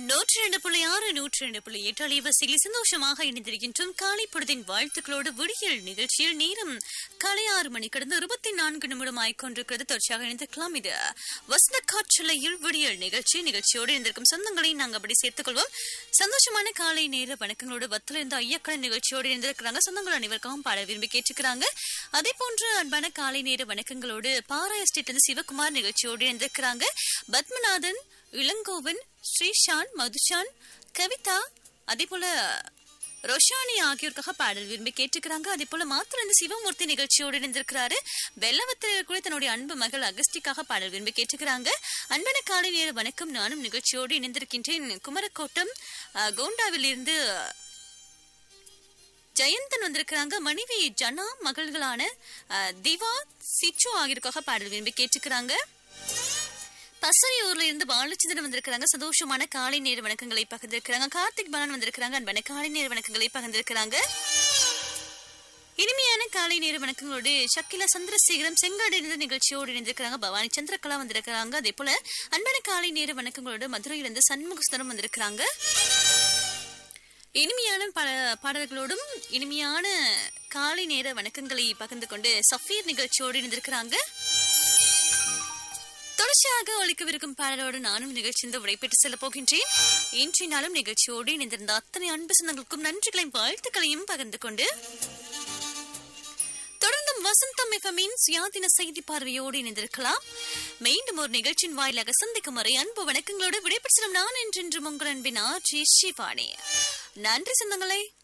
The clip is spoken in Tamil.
நூற்றி ரெண்டு புள்ளி ஆறு நூற்றி ரெண்டு புள்ளி எட்டு அலைவரிசையில் சந்தோஷமாக இணைந்திருக்கின்றோம் காலை பொழுதின் வாழ்த்துக்களோடு விடியல் நிகழ்ச்சியில் நேரம் காலை ஆறு மணி கடந்து இருபத்தி நான்கு நிமிடம் ஆய்கொண்டிருக்கிறது தொடர்ச்சியாக இணைந்திருக்கலாம் இது வசந்த காற்றலையில் விடியல் நிகழ்ச்சி நிகழ்ச்சியோடு இருந்திருக்கும் சொந்தங்களை நாங்கள் அப்படி சேர்த்துக் கொள்வோம் சந்தோஷமான காலை நேர வணக்கங்களோடு வத்துல இருந்த ஐயக்கடன் நிகழ்ச்சியோடு இருந்திருக்கிறாங்க சொந்தங்கள் அனைவருக்காகவும் பாட விரும்பி கேட்டுக்கிறாங்க அதே போன்று அன்பான காலை நேர வணக்கங்களோடு பாரா எஸ்டேட் இருந்து சிவகுமார் நிகழ்ச்சியோடு இருந்திருக்கிறாங்க பத்மநாதன் இளங்கோவன் ஸ்ரீஷான் மதுஷான் கவிதா அதே போல ரோஷானி ஆகியோருக்காக பாடல் விரும்பி கேட்டுக்கிறாங்க அதே போல மாத்திரம் இந்த சிவமூர்த்தி நிகழ்ச்சியோடு இருந்திருக்கிறாரு வெள்ளவத்தில் கூட தன்னுடைய அன்பு மகள் அகஸ்டிக்காக பாடல் விரும்பி கேட்டுக்கிறாங்க அன்பான காலை நேர வணக்கம் நானும் நிகழ்ச்சியோடு இணைந்திருக்கின்றேன் குமரக்கோட்டம் அஹ், கோண்டாவில் இருந்து ஜெயந்தன் வந்திருக்கிறாங்க மனைவி ஜனா மகள்களான அஹ், திவா சிச்சு ஆகியோருக்காக பாடல் விரும்பி கேட்டுக்கிறாங்க பசரியூர்ல இருந்து பாலச்சந்திரன் வந்திருக்கிறாங்க சந்தோஷமான காலை நேர வணக்கங்களை பகிர்ந்திருக்கிறாங்க கார்த்திக் பாலன் வந்திருக்கிறாங்க அன்பான காலை நேர வணக்கங்களை பகிர்ந்திருக்கிறாங்க இனிமையான காலை நேர வணக்கங்களோடு ஷக்கிலா சந்திரசேகரம் செங்காடு இருந்த நிகழ்ச்சியோடு இணைந்திருக்கிறாங்க பவானி சந்திரகலா வந்திருக்கிறாங்க அதே போல அன்பான காலை நேர வணக்கங்களோடு மதுரையிலிருந்து சண்முகசுந்தரம் வந்திருக்கிறாங்க இனிமையான பல பாடல்களோடும் இனிமையான காலை நேர வணக்கங்களை பகிர்ந்து கொண்டு சஃபீர் நிகழ்ச்சியோடு இணைந்திருக்கிறாங்க தொடர்ச்சியாக ஒழிக்கவிருக்கும் பாடலோடு நானும் நிகழ்ச்சிந்து விடைபெற்று செல்ல போகின்றேன் இன்றைய நாளும் நிகழ்ச்சியோடு இணைந்திருந்த அத்தனை அன்பு சொந்தங்களுக்கும் நன்றிகளையும் வாழ்த்துக்களையும் பகிர்ந்து கொண்டு தொடர்ந்தும் வசந்தம் எஃப்எம்மின் சுயாதீன செய்தி பார்வையோடு இணைந்திருக்கலாம் மீண்டும் ஒரு நிகழ்ச்சியின் வாயிலாக சந்திக்கும் வரை அன்பு வணக்கங்களோடு விடைபெற்று செல்லும் நான் என்றென்றும் உங்கள் அன்பின் ஆர் ஜி சிவானி நன்றி சொந்தங்களே